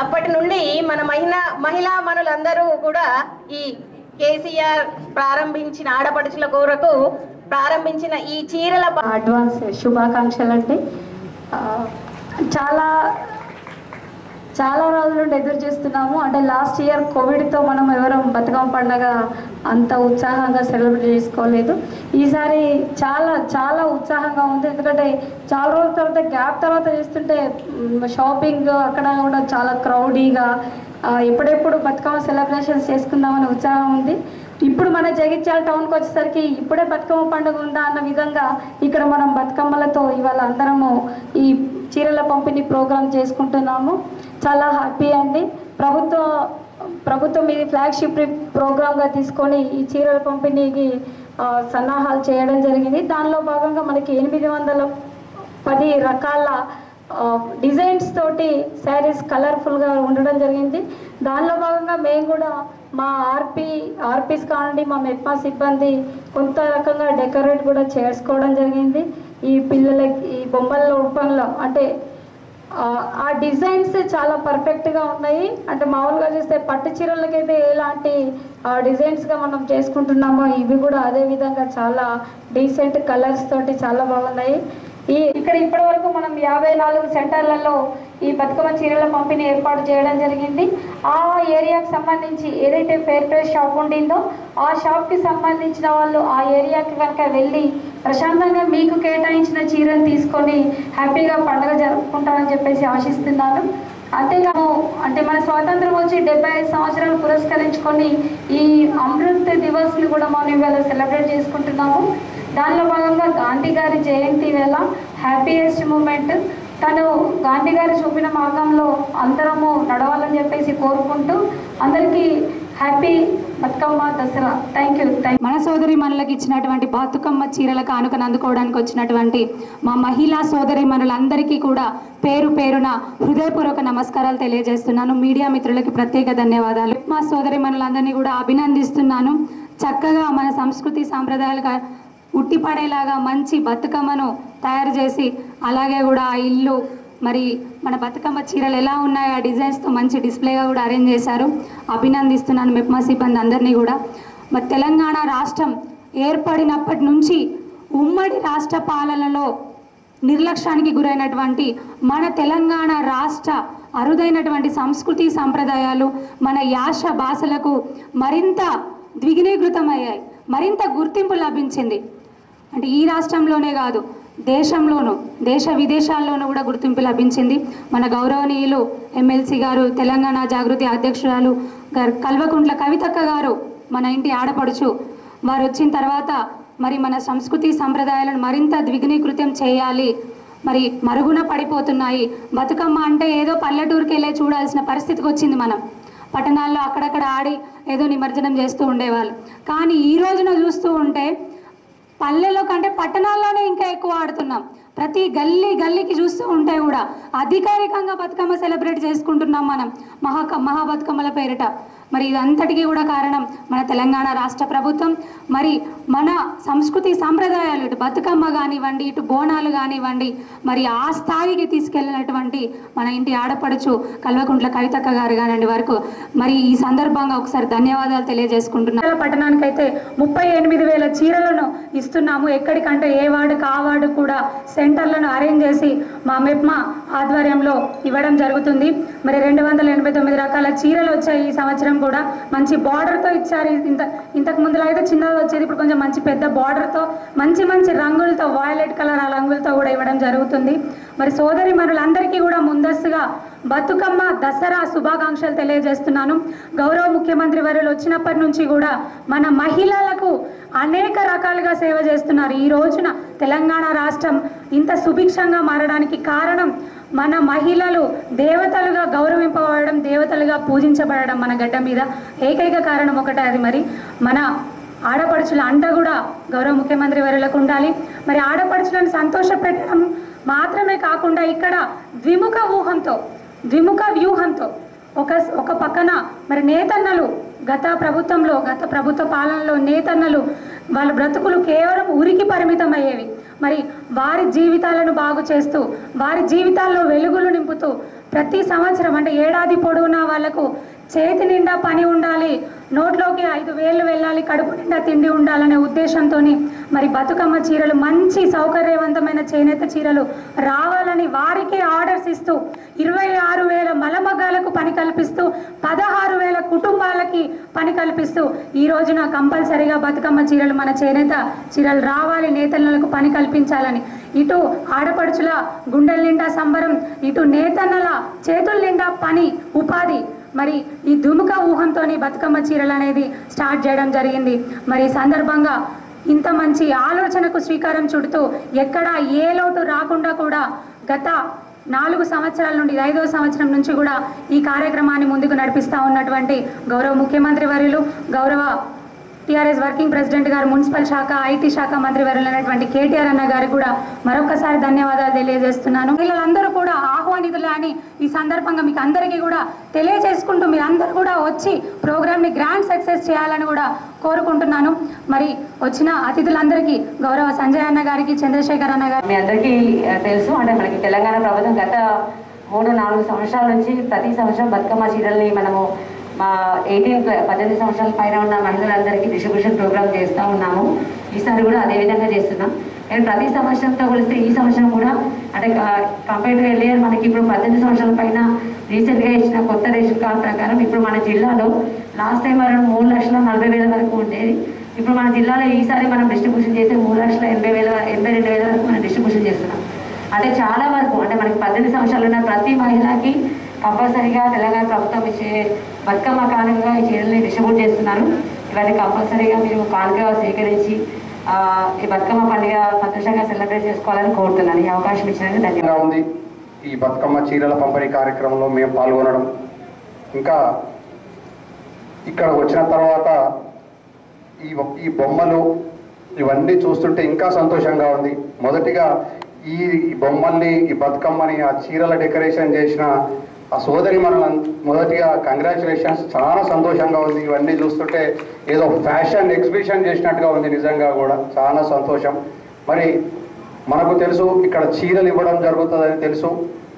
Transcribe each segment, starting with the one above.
అప్పటి నుండి మన మహిళా మహిళా మనులందరూ కూడా ఈ కేసీఆర్ ప్రారంభించిన ఆడపడుచుల కొరకు ప్రారంభించిన ఈ చీరల ప- అడ్వాన్స్ శుభాకాంక్షలు అండి ఆ, చాలా చాలా రోజుల నుండి ఎదురు చూస్తున్నాము అంటే లాస్ట్ ఇయర్ కోవిడ్తో మనం ఎవరం బతుకమ్మ పండగ అంత ఉత్సాహంగా సెలబ్రేట్ చేసుకోలేదు ఈసారి చాలా చాలా ఉత్సాహంగా ఉంది ఎందుకంటే చాలా రోజుల తర్వాత గ్యాప్ తర్వాత చేస్తుంటే మ్, షాపింగ్ అక్కడ కూడా చాలా క్రౌడీగా ఆ, ఎప్పుడెప్పుడు బతుకమ్మ సెలబ్రేషన్స్ చేసుకుందామని ఉత్సాహం ఉంది ఇప్పుడు మన జగిత్యాల టౌన్కి వచ్చేసరికి ఇప్పుడే బతుకమ్మ పండుగ ఉందా అన్న విధంగా ఇక్కడ మనం బతుకమ్మలతో ఇవాళ అందరము ఈ చీరల పంపిణీ ప్రోగ్రాం చేసుకుంటున్నాము చాలా హ్యాపీ అండి ప్రభుత్వ ప్రభుత్వం ఇది ఫ్లాగ్షిప్ ప్రోగ్రామ్గా తీసుకొని ఈ చీరల పంపిణీకి ఆ, సన్నాహాలు చేయడం జరిగింది దానిలో భాగంగా మనకి ఎనిమిది వందల పది రకాల ఆ, డిజైన్స్ తోటి శారీస్ కలర్ఫుల్గా ఉండడం జరిగింది దానిలో భాగంగా మేము కూడా మా ఆర్పి ఆర్పీస్ కానివ్వండి మా మెప్మా సిబ్బంది కొంత రకంగా డెకరేట్ కూడా చేసుకోవడం జరిగింది ఈ పిల్లలకి ఈ బొమ్మల రూపంలో అంటే ఆ, ఆ డిజైన్స్ చాలా పర్ఫెక్ట్గా ఉన్నాయి అంటే మామూలుగా చూస్తే పట్టు చీరలకైతే ఎలాంటి ఆ, డిజైన్స్గా మనం చేసుకుంటున్నామో ఇవి కూడా అదే విధంగా చాలా డీసెంట్ కలర్స్ తోటి చాలా బాగున్నాయి ఈ ఇక్కడ ఇప్పటి వరకు మనం యాభై నాలుగు సెంటర్లలో ఈ బతుకమ్మ చీరల పంపిణీ ఏర్పాటు చేయడం జరిగింది ఆ ఏరియాకి సంబంధించి ఏదైతే ఫేర్ ప్రైస్ షాప్ ఉండిందో ఆ షాప్కి సంబంధించిన వాళ్ళు ఆ ఏరియాకి కనుక వెళ్ళి ప్రశాంతంగా మీకు కేటాయించిన చీరను తీసుకొని హ్యాపీగా పండుగ జరుపుకుంటారని చెప్పేసి ఆశిస్తున్నాను అంతేకాదు అంటే మన స్వాతంత్రం వచ్చి డెబ్బై ఐదు సంవత్సరాలు పురస్కరించుకొని ఈ అమృత్ దివస్ని కూడా మనం ఇవాళ సెలబ్రేట్ చేసుకుంటున్నాము దానిలో భాగంగా గాంధీ గారి జయంతి వేళ హ్యాపీయెస్ట్ మూమెంట్ తను గాంధీ గారు చూపిన మార్గంలో అందరము నడవాలని చెప్పేసి కోరుకుంటూ అందరికీ happy Bathukamma Dasara thank you thank మన సోదరి మనలకు ఇచ్చినటువంటి బతుకమ్మ చీరల కానుకను అందుకోవడానికి వచ్చినటువంటి మా మహిళా సోదరి మనులందరికీ కూడా పేరు పేరున హృదయపూర్వక నమస్కారాలు తెలియజేస్తున్నాను మీడియా మిత్రులకి ప్రత్యేక ధన్యవాదాలు మా సోదరి మనులందరినీ కూడా అభినందిస్తున్నాను చక్కగా మన సంస్కృతి సాంప్రదాయాలుగా ఉట్టిపడేలాగా మంచి బతుకమ్మను తయారు చేసి అలాగే కూడా ఆ ఇల్లు మరి మన బతుకమ్మ చీరలు ఎలా ఉన్నాయో ఆ డిజైన్స్తో మంచి డిస్ప్లేగా కూడా అరేంజ్ చేశారు అభినందిస్తున్నాను మెప్మా సిబ్బంది అందరినీ కూడా మరి తెలంగాణ రాష్ట్రం ఏర్పడినప్పటి నుంచి ఉమ్మడి రాష్ట్ర పాలనలో నిర్లక్ష్యానికి గురైనటువంటి మన తెలంగాణ రాష్ట్ర అరుదైనటువంటి సంస్కృతి సంప్రదాయాలు మన యాస భాషలకు మరింత ద్విగుణీకృతమయ్యాయి మరింత గుర్తింపు లభించింది అంటే ఈ రాష్ట్రంలోనే కాదు దేశంలోనూ దేశ విదేశాల్లోనూ కూడా గుర్తింపు లభించింది మన గౌరవనీయులు ఎమ్మెల్సీ గారు తెలంగాణ జాగృతి అధ్యక్షురాలు గారు కల్వకుంట్ల కవితక్క గారు మన ఇంటి ఆడపడుచు వారు వచ్చిన తర్వాత మరి మన సంస్కృతి సంప్రదాయాలను మరింత ద్విగుణీకృతం చేయాలి మరి మరుగున పడిపోతున్నాయి బతుకమ్మ అంటే ఏదో పల్లెటూరుకి వెళ్ళే చూడాల్సిన పరిస్థితికి వచ్చింది మనం పట్టణాల్లో అక్కడక్కడ ఆడి ఏదో నిమజ్జనం చేస్తూ ఉండేవాళ్ళు కానీ ఈ రోజున చూస్తూ ఉంటే పల్లెలో కంటే పట్టణాల్లోనే ఇంకా ఎక్కువ ఆడుతున్నాం ప్రతి గల్లీ గల్లీకి చూస్తూ ఉంటే కూడా అధికారికంగా బతుకమ్మ సెలబ్రేట్ చేసుకుంటున్నాం మనం మహా మహా బతుకమ్మల పేరిట మరి ఇదంతటికీ కూడా కారణం మన తెలంగాణ రాష్ట్ర ప్రభుత్వం మరి మన సంస్కృతి సాంప్రదాయాలు ఇటు బతుకమ్మ కానివ్వండి ఇటు బోనాలు కానివ్వండి మరి ఆ స్థాయికి తీసుకెళ్ళినటువంటి మన ఇంటి ఆడపడుచు కల్వకుంట్ల కవితక్క గారు కానివ్వండి వరకు మరి ఈ సందర్భంగా ఒకసారి ధన్యవాదాలు తెలియజేసుకుంటున్నాను చీరల పట్టణానికైతే ముప్పై ఎనిమిది వేల చీరలను ఇస్తున్నాము ఎక్కడికంటే ఏ వార్డుకు ఆ వార్డు కూడా సెంటర్లను అరేంజ్ చేసి మా మెప్మా ఆధ్వర్యంలో ఇవ్వడం జరుగుతుంది మరి రెండు వందల ఎనభై తొమ్మిది రకాల చీరలు వచ్చాయి ఈ సంవత్సరం కూడా మంచి బార్డర్తో ఇచ్చారు ఇంత ఇంతకు ముందులో అయితే చిన్నది వచ్చేది ఇప్పుడు కొంచెం మంచి పెద్ద బార్డర్తో మంచి మంచి రంగులతో వాయలెట్ కలర్ ఆ రంగులతో కూడా ఇవ్వడం జరుగుతుంది మరి సోదరి మనులందరికీ కూడా ముందస్తుగా బతుకమ్మ దసరా శుభాకాంక్షలు తెలియజేస్తున్నాను గౌరవ ముఖ్యమంత్రి వర్యులు వచ్చినప్పటి నుంచి కూడా మన మహిళలకు అనేక రకాలుగా సేవ చేస్తున్నారు ఈ రోజున తెలంగాణ రాష్ట్రం ఇంత సుభిక్షంగా మారడానికి కారణం మన మహిళలు దేవతలుగా గౌరవింపబడడం దేవతలుగా పూజించబడడం మన గడ్డ మీద ఏకైక కారణం ఒకటే అది మరి మన ఆడపడుచుల అంట కూడా గౌరవ ముఖ్యమంత్రి వర్యులకు ఉండాలి మరి ఆడపడుచులను సంతోషపెట్టడం మాత్రమే కాకుండా ఇక్కడ ద్విముఖ ఊహంతో ద్విముఖ వ్యూహంతో ఒక ఒక పక్కన మరి నేతన్నలు గత ప్రభుత్వంలో గత ప్రభుత్వ పాలనలో నేతన్నలు వాళ్ళ బ్రతుకులు కేవలం ఉరికి పరిమితం అయ్యేవి మరి వారి జీవితాలను బాగు చేస్తూ వారి జీవితాల్లో వెలుగులు నింపుతూ ప్రతి సంవత్సరం అంటే ఏడాది పొడవునా వాళ్ళకు చేతి నిండా పని ఉండాలి నోట్లోకి ఐదు వేలు వెళ్ళాలి కడుపు నిండా తిండి ఉండాలనే ఉద్దేశంతో మరి బతుకమ్మ చీరలు మంచి సౌకర్యవంతమైన చేనేత చీరలు రావాలని వారికే ఆర్డర్స్ ఇస్తూ ఇరవై ఆరు వేల మలమగాలకు పని కల్పిస్తూ పదహారు వేల కుటుంబాలకి పని కల్పిస్తూ ఈ రోజున కంపల్సరిగా బతుకమ్మ చీరలు మన చేనేత చీరలు రావాలి నేతన్నలకు పని కల్పించాలని ఇటు ఆడపడుచుల గుండెల నిండా సంబరం ఇటు నేతన్నల చేతుల నిండా పని ఉపాధి మరి ఈ దుముక ఊహంతో బతుకమ్మ చీరలు అనేది స్టార్ట్ చేయడం జరిగింది మరి ఈ సందర్భంగా ఇంత మంచి ఆలోచనకు శ్రీకారం చుడుతూ ఎక్కడ ఏ లోటు రాకుండా కూడా గత నాలుగు సంవత్సరాల నుండి ఇది ఐదవ సంవత్సరం నుంచి కూడా ఈ కార్యక్రమాన్ని ముందుకు నడిపిస్తూ ఉన్నటువంటి గౌరవ ముఖ్యమంత్రి వర్యులు గౌరవ టీఆర్ఎస్ వర్కింగ్ ప్రెసిడెంట్ గారు మున్సిపల్ శాఖ ఐటీ శాఖ మంత్రి వర్యులైనటువంటి కేటీఆర్ అన్న గారికి కూడా మరొకసారి ధన్యవాదాలు తెలియజేస్తున్నాను పిల్లలందరూ కూడా ఆహ్వానితులే అని ఈ సందర్భంగా మీకు అందరికీ కూడా తెలియజేసుకుంటూ మీరు అందరూ కూడా వచ్చి ప్రోగ్రామ్ని గ్రాండ్ సక్సెస్ చేయాలని కూడా కోరుకుంటున్నాను మరి వచ్చిన అతిథులందరికీ గౌరవ సంజయ్ అన్న గారికి చంద్రశేఖర్ అన్న గారికి మీ అందరికీ ఆ, తెలుసు అంటే మనకి తెలంగాణ ప్రభుత్వం గత మూడు నాలుగు సంవత్సరాల నుంచి ప్రతి సంవత్సరం బతుకమ్మ చీరల్ని మనము మా ఎయిటీన్ పద్దెనిమిది సంవత్సరాల పైన ఉన్న మహిళలందరికీ డిస్ట్రిబ్యూషన్ ప్రోగ్రామ్ చేస్తూ ఉన్నాము ఈసారి కూడా అదే విధంగా చేస్తున్నాం అండ్ ప్రతి సంవత్సరంతో కొలిస్తే ఈ సంవత్సరం కూడా అంటే కంపేర్ ఎర్లియర్ మనకి ఇప్పుడు పద్దెనిమిది సంవత్సరాల పైన రీసెంట్గా ఇచ్చిన కొత్త రేషన్ కార్డు ప్రకారం ఇప్పుడు మన జిల్లాలో లాస్ట్ టైం మనం మూడు లక్షల నలభై వేల వరకు ఉండేది ఇప్పుడు మన జిల్లాలో ఈసారి మనం డిస్ట్రిబ్యూషన్ చేసే మూడు లక్షల ఎనభై వేల ఎనభై రెండు వేల వరకు మనం డిస్ట్రిబ్యూషన్ చేస్తున్నాం అంటే చాలా వరకు అంటే మనకి పద్దెనిమిది సంవత్సరాలు ఉన్న ప్రతి మహిళకి కంపల్సరీగా తెలంగాణ ప్రభుత్వం ఇచ్చే బతుకమ్మ కానుకగా ఈ చీరల్ని డిస్ట్రిబ్యూట్ చేస్తున్నారు ఇవన్నీ కంపల్సరీగా మీరు కానుకగా స్వీకరించి ఆ, ఈ బతుకమ్మ పండుగ సంతోషంగా సెలబ్రేట్ చేసుకోవాలని కోరుతున్నాను ఈ అవకాశం ఇచ్చినందుకు ధన్యవాదాలు విధంగా ఉంది ఈ బతుకమ్మ చీరల పంపిణీ కార్యక్రమంలో మేము పాల్గొనడం ఇంకా ఇక్కడ వచ్చిన తర్వాత ఈ ఈ బొమ్మలు ఇవన్నీ చూస్తుంటే ఇంకా సంతోషంగా ఉంది మొదటిగా ఈ బొమ్మల్ని ఈ బతుకమ్మని ఆ చీరల డెకరేషన్ చేసిన ఆ సోదరి మన మొదటిగా కంగ్రాచులేషన్స్ చాలా సంతోషంగా ఉంది ఇవన్నీ చూస్తుంటే ఏదో ఫ్యాషన్ ఎగ్జిబిషన్ చేసినట్టుగా ఉంది నిజంగా కూడా చాలా సంతోషం మరి మనకు తెలుసు ఇక్కడ చీరలు ఇవ్వడం జరుగుతుందని తెలుసు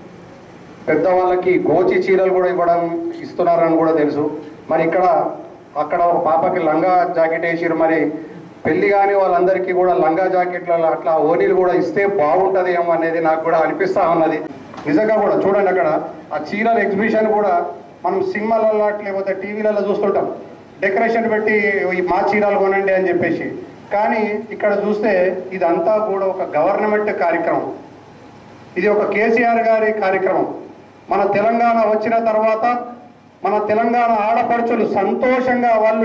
పెద్దవాళ్ళకి గోచి చీరలు కూడా ఇవ్వడం ఇస్తున్నారని కూడా తెలుసు మరి ఇక్కడ అక్కడ ఒక పాపకి లంగా జాకెట్ వేసిరు మరి పెళ్లి కాని వాళ్ళందరికీ కూడా లంగా జాకెట్ల అట్లా ఓనీలు కూడా ఇస్తే బాగుంటది ఏమో అనేది నాకు కూడా అనిపిస్తా ఉన్నది నిజంగా కూడా చూడండి అక్కడ ఆ చీరల ఎగ్జిబిషన్ కూడా మనం సినిమాలలో లేకపోతే టీవీలలో చూస్తుంటాం డెకరేషన్ పెట్టి ఈ మా చీరలు కొనండి అని చెప్పేసి కానీ ఇక్కడ చూస్తే ఇదంతా కూడా ఒక గవర్నమెంట్ కార్యక్రమం ఇది ఒక కేసీఆర్ గారి కార్యక్రమం మన తెలంగాణ వచ్చిన తర్వాత మన తెలంగాణ ఆడపడుచులు సంతోషంగా వాళ్ళు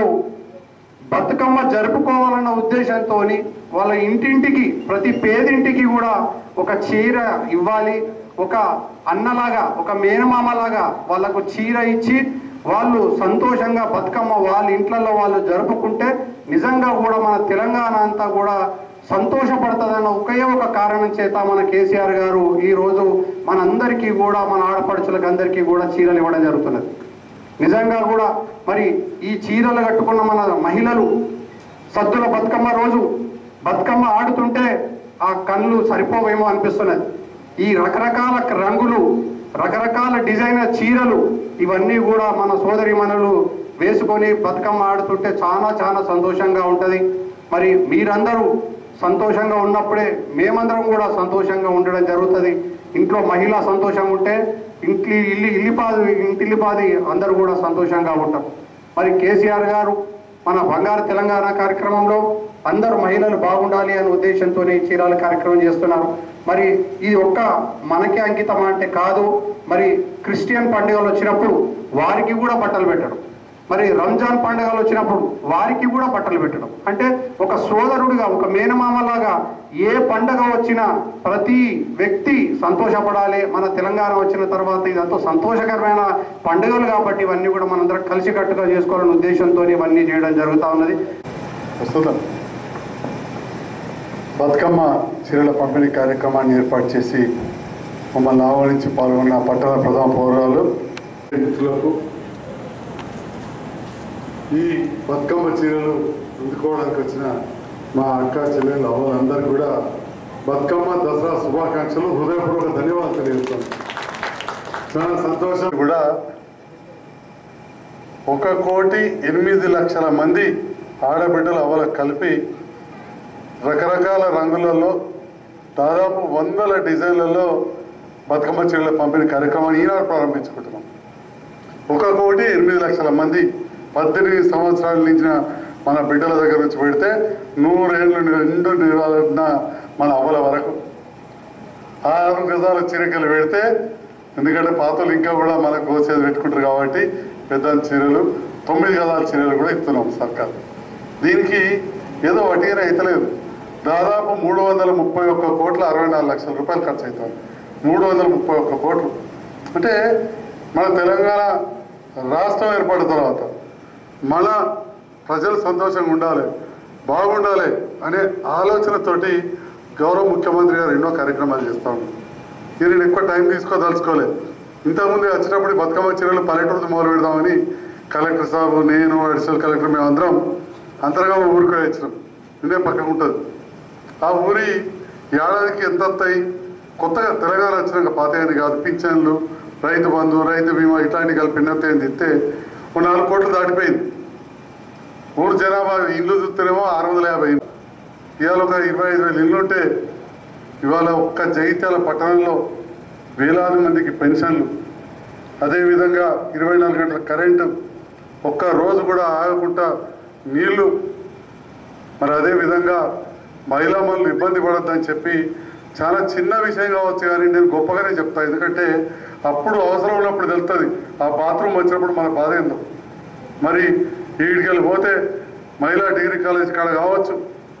బతుకమ్మ జరుపుకోవాలన్న ఉద్దేశంతో వాళ్ళ ఇంటింటికి ప్రతి పేదింటికి కూడా ఒక చీర ఇవ్వాలి ఒక అన్నలాగా ఒక మేనమామలాగా వాళ్ళకు చీర ఇచ్చి వాళ్ళు సంతోషంగా బతుకమ్మ వాళ్ళ ఇంట్లలో వాళ్ళు జరుపుకుంటే నిజంగా కూడా మన తెలంగాణ అంతా కూడా సంతోషపడుతుందన్న ఒకే ఒక కారణం చేత మన కేసీఆర్ గారు ఈ రోజు మనందరికీ కూడా మన ఆడపడుచులకు అందరికీ కూడా చీరలు ఇవ్వడం జరుగుతున్నది నిజంగా కూడా మరి ఈ చీరలు కట్టుకున్న మన మహిళలు సద్దుల బతుకమ్మ రోజు బతుకమ్మ ఆడుతుంటే ఆ కళ్ళు సరిపోవేమో అనిపిస్తున్నది ఈ రకరకాల రంగులు రకరకాల డిజైనర్ చీరలు ఇవన్నీ కూడా మన సోదరి మనలు వేసుకొని బతుకమ్మ ఆడుతుంటే చాలా చాలా సంతోషంగా ఉంటుంది మరి మీరందరూ సంతోషంగా ఉన్నప్పుడే మేమందరం కూడా సంతోషంగా ఉండడం జరుగుతుంది ఇంట్లో మహిళ సంతోషంగా ఉంటే ఇంటి ఇల్లు ఇల్లిపాది ఇంటిల్లిపాది అందరూ కూడా సంతోషంగా ఉంటాం మరి కేసీఆర్ గారు మన బంగారు తెలంగాణ కార్యక్రమంలో అందరూ మహిళలు బాగుండాలి అనే ఉద్దేశంతో ఈ చీరాల కార్యక్రమం చేస్తున్నారు మరి ఇది ఒక్క మనకే అంకితం అంటే కాదు మరి క్రిస్టియన్ పండుగలు వచ్చినప్పుడు వారికి కూడా బట్టలు పెట్టడం మరి రంజాన్ పండుగలు వచ్చినప్పుడు వారికి కూడా బట్టలు పెట్టడం అంటే ఒక సోదరుడిగా ఒక మేనమామలాగా ఏ పండగ వచ్చినా ప్రతి వ్యక్తి సంతోషపడాలి మన తెలంగాణ వచ్చిన తర్వాత ఇదంతా సంతోషకరమైన పండుగలు కాబట్టి ఇవన్నీ కూడా మనందరం కలిసికట్టుగా చేసుకోవాలనే ఉద్దేశంతో ఇవన్నీ చేయడం జరుగుతూ ఉన్నది ప్రస్తుతం బతుకమ్మ చీరల పంపిణీ కార్యక్రమాన్ని ఏర్పాటు చేసి మమ్మల్ని ఆహ్వానించి పాల్గొన్న పట్టణ ప్రధాన పౌరాలు మిత్రులకు ఈ బతుకమ్మ చీరలు అందుకోవడానికి వచ్చిన మా అక్క చెల్లెలు అవ్వాలందరూ కూడా బతుకమ్మ దసరా శుభాకాంక్షలు హృదయపూర్వక ధన్యవాదాలు తెలియజేస్తాను చాలా సంతోషం కూడా ఒక కోటి ఎనిమిది లక్షల మంది ఆడబిడ్డలు అవలకు కలిపి రకరకాల రంగులలో దాదాపు వందల డిజైన్లలో బతుకమ్మ చీరల పంపిణీ కార్యక్రమాన్ని ఈనాడు ప్రారంభించుకుంటున్నాం ఒక కోటి ఎనిమిది లక్షల మంది పద్దెనిమిది సంవత్సరాల నుంచి మన బిడ్డల దగ్గర నుంచి పెడితే నూరేళ్ళు నిండు నిరాలన్న మన అవల వరకు ఆరు గజాల చీరకలు పెడితే ఎందుకంటే పాతలు ఇంకా కూడా మనకు కోసేది పెట్టుకుంటారు కాబట్టి పెద్ద చీరలు తొమ్మిది గజాల చీరలు కూడా ఇస్తున్నాం సర్కార్ దీనికి ఏదో వటీనే అయితలేదు దాదాపు మూడు వందల ముప్పై ఒక్క కోట్ల అరవై నాలుగు లక్షల రూపాయలు ఖర్చు అవుతుంది మూడు వందల ముప్పై ఒక్క కోట్లు అంటే మన తెలంగాణ రాష్ట్రం ఏర్పడిన తర్వాత మన ప్రజలు సంతోషంగా ఉండాలి బాగుండాలి అనే ఆలోచనతోటి గౌరవ ముఖ్యమంత్రి గారు ఎన్నో కార్యక్రమాలు చేస్తా ఉన్నారు ఇది నేను ఎక్కువ టైం తీసుకోదలుచుకోలేదు ఇంతకుముందు వచ్చినప్పుడు ఈ బతుకమ్మ చీరలు పల్లెటూరు మొదలు పెడదామని కలెక్టర్ సాబు నేను అడిషనల్ కలెక్టర్ మేమందరం అంతరంగా ఊరికి వచ్చినాం ఇదే పక్కన ఉంటుంది ఆ ఊరి ఏడాదికి ఎంత వస్తాయి కొత్తగా తెలంగాణ వచ్చినాక పాతయ్యని కాదు పింఛన్లు రైతు బంధు రైతు బీమా ఇట్లాంటి కలిపి ఎన్నో ఇస్తే ఓ నాలుగు కోట్లు దాటిపోయింది ఊరు జనాభా ఇల్లు చూస్తేనేమో ఆరు వందల యాభై ఇవాళ ఒక ఇరవై ఐదు వేలు ఇల్లు ఉంటే ఇవాళ ఒక్క జగిత్యాల పట్టణంలో వేలాది మందికి పెన్షన్లు అదేవిధంగా ఇరవై నాలుగు గంటల కరెంటు ఒక్క రోజు కూడా ఆగకుండా నీళ్లు మరి అదేవిధంగా మహిళా మనులు ఇబ్బంది పడొద్దని చెప్పి చాలా చిన్న విషయం కావచ్చు కానీ నేను గొప్పగానే చెప్తా ఎందుకంటే అప్పుడు అవసరం ఉన్నప్పుడు తెలుస్తుంది ఆ బాత్రూమ్ వచ్చినప్పుడు మన బాధ ఏందో మరి ఈడికెళ్ళి పోతే మహిళా డిగ్రీ కాలేజ్ కాడ కావచ్చు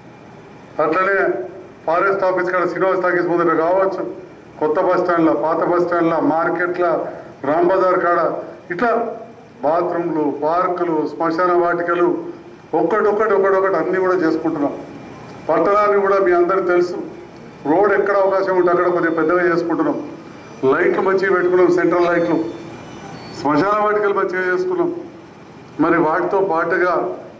అట్లనే ఫారెస్ట్ ఆఫీస్ కాడ శ్రీనివాస్ టాకీస్ ముందర కావచ్చు కొత్త బస్ స్టాండ్ల పాత బస్ స్టాండ్ల మార్కెట్ల రామ్ బజార్ కాడ ఇట్లా బాత్రూమ్లు పార్కులు శ్మశాన వాటికలు ఒక్కటొక్కటి ఒకటొకటి అన్నీ కూడా చేసుకుంటున్నాం పట్టణాన్ని కూడా మీ అందరికి తెలుసు రోడ్ ఎక్కడ అవకాశం ఉంటే అక్కడ కొద్దిగా పెద్దగా చేసుకుంటున్నాం లైట్లు మంచిగా పెట్టుకున్నాం సెంట్రల్ లైట్లు శ్మశాన వాటికలు మంచిగా చేసుకున్నాం మరి వాటితో పాటుగా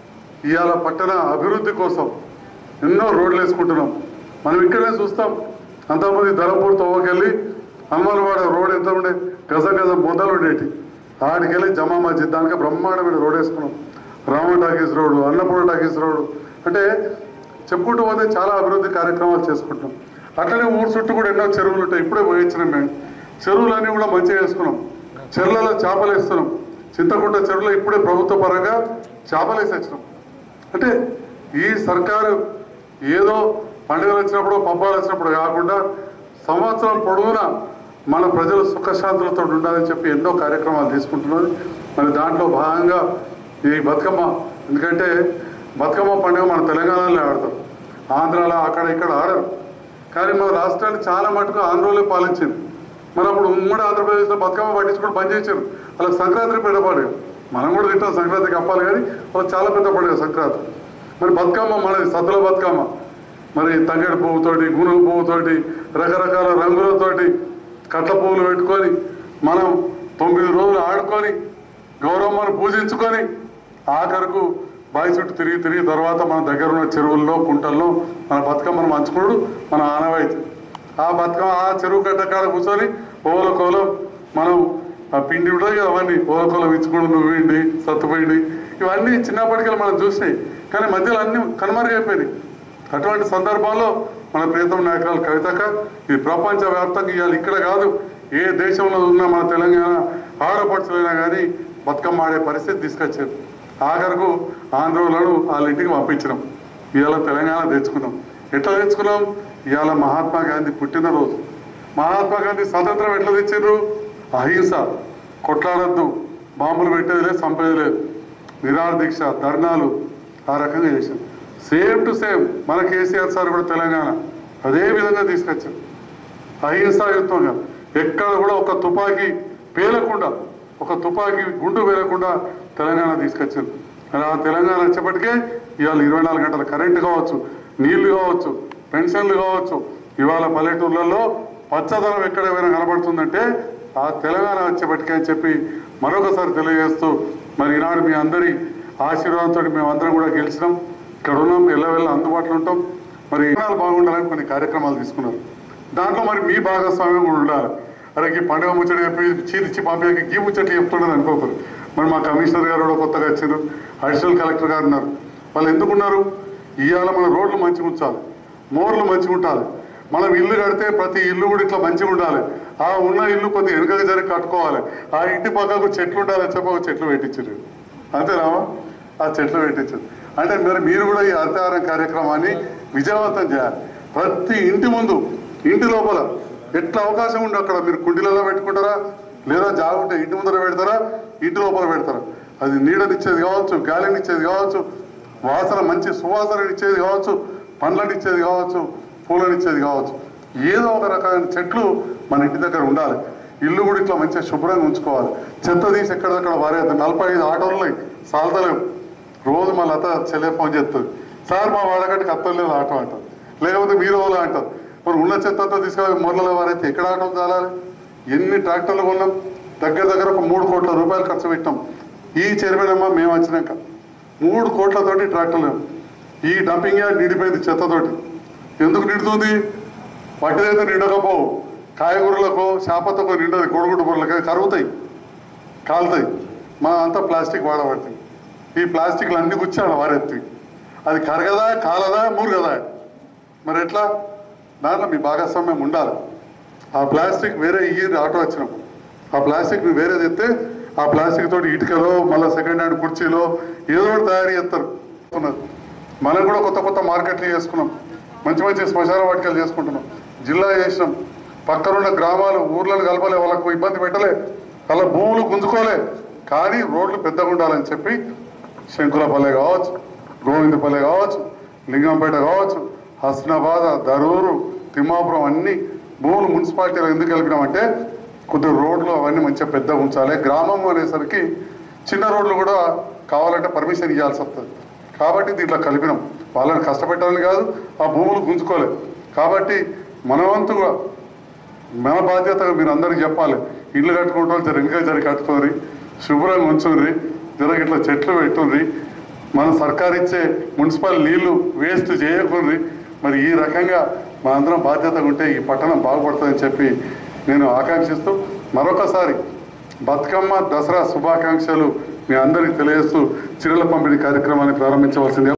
ఇవాళ పట్టణ అభివృద్ధి కోసం ఎన్నో రోడ్లు వేసుకుంటున్నాం మనం ఇక్కడే చూస్తాం అంతకుముందు ధర్మపూర్ తోవకెళ్ళి హనుమానవాడ రోడ్ ఎంత ఉండే గజ గజ మొదలు ఉండేటి ఆడికెళ్ళి జమా మస్జిద్ దానికి బ్రహ్మాండమైన రోడ్ వేసుకున్నాం Rama talkies road Annapurna talkies road అంటే చెప్పుకుంటూ పోతే చాలా అభివృద్ధి కార్యక్రమాలు చేసుకుంటాం అట్లనే ఊరు చుట్టూ కూడా ఎన్నో చెరువులు ఉంటాయి ఇప్పుడే పోయించినాం మేము చెరువులన్నీ కూడా మంచిగా వేసుకున్నాం చెరువులలో చేపలు వేస్తున్నాం చింతకుంట చెరువులో ఇప్పుడే ప్రభుత్వ పరంగా చేపలు వేసి వచ్చినాం అంటే ఈ సర్కారు ఏదో పండుగలు వచ్చినప్పుడు పబ్బాలు వచ్చినప్పుడు కాకుండా సంవత్సరం పొడవునా మన ప్రజలు సుఖశాంతులతో ఉండాలని చెప్పి ఎన్నో కార్యక్రమాలు తీసుకుంటున్నది మరి దాంట్లో భాగంగా ఈ బతుకమ్మ ఎందుకంటే బతుకమ్మ పండుగ మన తెలంగాణలో ఆడతాం ఆంధ్రాలో అక్కడ ఇక్కడ ఆడరు కానీ మన రాష్ట్రాన్ని చాలా మటుకు ఆంధ్రలో పాలించింది మరి అప్పుడు ఉమ్మడి ఆంధ్రప్రదేశ్లో బతుకమ్మ పట్టించుకోవడం బంద్ చేశారు వాళ్ళకి సంక్రాంతి పెద్ద పండుగ మనం కూడా తింటాం సంక్రాంతికి అప్పాలి కానీ వాళ్ళకి చాలా పెద్ద పండుగ సంక్రాంతి మరి బతుకమ్మ మనది సద్దుల బతుకమ్మ మరి తంగడి పువ్వుతోటి గునుగు పువ్వుతోటి రకరకాల రంగులతోటి కట్ల పువ్వులు పెట్టుకొని మనం తొమ్మిది రోజులు ఆడుకొని గౌరమ్మను పూజించుకొని ఆఖరకు బావి చుట్టూ తిరిగి తిరిగి తర్వాత మన దగ్గర ఉన్న చెరువుల్లో కుంటల్లో మన బతుకమ్మను మంచుకున్నాడు మన ఆనవాయితీ ఆ బతుకమ్మ ఆ చెరువు కట్ట కాడ కూర్చొని ఓల కోలం మనం ఆ పిండి ఉంటుంది కదా అవన్నీ ఓల కోలం ఇచ్చుకుని నువ్వు పిండి సత్తుపిండి ఇవన్నీ చిన్నప్పటికెళ్ళి మనం చూసినాయి కానీ మధ్యలో అన్ని కనుమరుగైపోయినాయి అటువంటి సందర్భంలో మన ప్రియతమ నాయకురాలు కవితక ఇది ప్రపంచ వ్యాప్తంగా ఇవాళ ఇక్కడ కాదు ఏ దేశంలో ఉన్న మన తెలంగాణ ఆడపడుచులైనా కానీ బతుకమ్మ ఆడే పరిస్థితి తీసుకొచ్చారు ఆఖరకు ఆంధ్రోలను వాళ్ళ ఇంటికి పంపించినాం ఇవాళ తెలంగాణ తెచ్చుకున్నాం ఎట్లా తెచ్చుకున్నాం ఇవాళ మహాత్మా గాంధీ పుట్టినరోజు మహాత్మా గాంధీ స్వతంత్రం ఎట్లా తెచ్చిండ్రు అహింస కొట్లాడద్దు బాంబులు పెట్టేది లేదు చంపేది లేదు నిరాహార దీక్ష ధర్నాలు ఆ రకంగా చేశారు సేమ్ టు సేమ్ మన కేసీఆర్ సార్ కూడా తెలంగాణ అదే విధంగా తీసుకొచ్చారు అహింసాయుక్తంగా ఎక్కడ కూడా ఒక తుపాకీ పేలకుండా ఒక తుపాకీ గుండు పేలకుండా తెలంగాణ తీసుకొచ్చారు మరి ఆ తెలంగాణ వచ్చేప్పటికే ఇవాళ ఇరవై నాలుగు గంటల కరెంటు కావచ్చు నీళ్లు కావచ్చు పెన్షన్లు కావచ్చు ఇవాళ పల్లెటూర్లలో పచ్చదనం ఎక్కడ ఏమైనా కనబడుతుందంటే ఆ తెలంగాణ వచ్చేప్పటికే అని చెప్పి మరొకసారి తెలియజేస్తూ మరి ఈనాడు మీ అందరి ఆశీర్వాదంతో మేమందరం కూడా గెలిచినాం ఇక్కడ ఉన్నాం ఎల్లవెల్ల అందుబాటులో ఉంటాం మరి ఇన్నాళ్ళు బాగుండాలని కొన్ని కార్యక్రమాలు తీసుకున్నారు దాంట్లో మరి మీ భాగస్వామ్యం కూడా ఉండాలి అరే ఈ పండుగ ముచ్చట చెప్పి చీరిచ్చి పంపించక గీ ముచ్చట్లు చెప్తుండదు అనుకోకరు మరి మా కమిషనర్ గారు కూడా కొత్తగా వచ్చారు అడిషనల్ కలెక్టర్ గారు ఉన్నారు వాళ్ళు ఎందుకున్నారు ఇవాళ మన రోడ్లు మంచిగా ఉంచాలి మోర్లు మంచిగా ఉండాలి మనం ఇల్లు కడితే ప్రతి ఇల్లు కూడా ఇట్లా మంచిగా ఉండాలి ఆ ఉన్న ఇల్లు కొద్దిగా వెనుకగా జరిగి కట్టుకోవాలి ఆ ఇంటి పక్కకు చెట్లు ఉండాలని చెప్పి ఒక చెట్లు పెట్టించారు అంతేనామా ఆ చెట్లు పెట్టించారు అంటే మరి మీరు కూడా ఈ హరితహారం కార్యక్రమాన్ని విజయవంతం చేయాలి ప్రతి ఇంటి ముందు ఇంటి లోపల ఎట్లా అవకాశం ఉండి అక్కడ మీరు కుండీలలో పెట్టుకుంటారా లేదా జాగుంటే ఇంటి ముందర పెడతారా ఇంటి లోపల పెడతారా అది నీడనిచ్చేది కావచ్చు గాలినిచ్చేది కావచ్చు వాసన మంచి సువాసన ఇచ్చేది కావచ్చు పండ్లను ఇచ్చేది కావచ్చు పూలను ఇచ్చేది కావచ్చు ఏదో ఒక రకమైన చెట్లు మన ఇంటి దగ్గర ఉండాలి ఇల్లు కూడా ఇట్లా మంచిగా శుభ్రంగా ఉంచుకోవాలి చెత్త తీసి ఎక్కడెక్కడ వారేది నలభై ఐదు ఆటోలు ఉన్నాయి సాల్తలేవు రోజు మా లత చెల్లె ఫోన్ చేస్తుంది సార్ మా వాడగట్టుకు అత్తలేదు ఆటో అంటారు లేకపోతే మీరు వాళ్ళు అంటారు మరి ఉన్న చెత్త అంతా తీసుకెళ్ళి మొదలలో వారైతే ఎక్కడ ఆటో చాలాలి ఎన్ని ట్రాక్టర్లు కొన్నాం దగ్గర దగ్గర ఒక మూడు కోట్ల రూపాయలు ఖర్చు పెట్టాం ఈ చైర్మన్ అమ్మ మేము వచ్చినాక మూడు కోట్లతోటి ట్రాక్టర్లు ఈ డంపింగ్ యార్డ్ నిండిపోయింది చెత్తతోటి ఎందుకు నిండుతుంది పట్టిదైతే నిండకపోవు కాయగూరలకు చేపతకు నిండదు కొడుగుడు బుర్రలకి కరుగుతాయి కాలుతాయి మనం అంతా ప్లాస్టిక్ వాడబడుతుంది ఈ ప్లాస్టిక్లు అన్ని గుచ్చాడు వారెత్తి అది కరగదా కాలదా మూరుగదా మరి ఎట్లా దాంట్లో మీ భాగస్వామ్యం ఉండాలి ఆ ప్లాస్టిక్ వేరే ఈ ఆటో వచ్చినాం ఆ ప్లాస్టిక్ వేరే తెస్తే ఆ ప్లాస్టిక్ తోటి ఇటుకలో మళ్ళీ సెకండ్ హ్యాండ్ కుర్చీలో ఏదో ఒకటి తయారు చేస్తారు ఉన్నది. మనం కూడా కొత్త కొత్త మార్కెట్లు చేసుకున్నాం మంచి మంచి శ్మశాన వాటికలు చేసుకుంటున్నాం జిల్లా చేసినాం పక్కనున్న గ్రామాలు ఊర్లను కలపలే వాళ్ళకు ఇబ్బంది పెట్టలే వాళ్ళ భూములు గుంజుకోలే కానీ రోడ్లు పెద్దగా ఉండాలని చెప్పి శంకులపల్లె కావచ్చు గోవిందపల్లె కావచ్చు లింగంపేట కావచ్చు హస్నాబాద్ దరూరు తిమ్మాపురం అన్ని భూములు మున్సిపాలిటీలో ఎందుకు కలిపినామంటే కొద్ది రోడ్లు అవన్నీ మంచిగా పెద్దగా ఉంచాలి గ్రామం అనేసరికి చిన్న రోడ్లు కూడా కావాలంటే పర్మిషన్ ఇవ్వాల్సి వస్తుంది కాబట్టి దీంట్లో కలిపినాం వాళ్ళని కష్టపెట్టాలని కాదు ఆ భూములు గుంజుకోలేదు కాబట్టి మన వంతుగా మన బాధ్యతగా మీరు అందరికి చెప్పాలి ఇల్లు కట్టుకుంటాం జర ఇంకా జర కట్టుకోరి శుభ్రంగా ఉంచుర్రి జర ఇట్లా చెట్లు పెట్టుండ్రి మన సర్కార్ ఇచ్చే మున్సిపల్ నీళ్లు వేస్ట్ చేయకుండ్రి మరి ఈ రకంగా మనందరం బాధ్యతగా ఉంటే ఈ పట్టణం బాగుపడుతుందని చెప్పి నేను ఆకాంక్షిస్తూ మరొకసారి బతుకమ్మ దసరా శుభాకాంక్షలు మీ అందరికీ తెలియజేస్తూ చిరుల పంపిణీ కార్యక్రమాన్ని ప్రారంభించవలసింది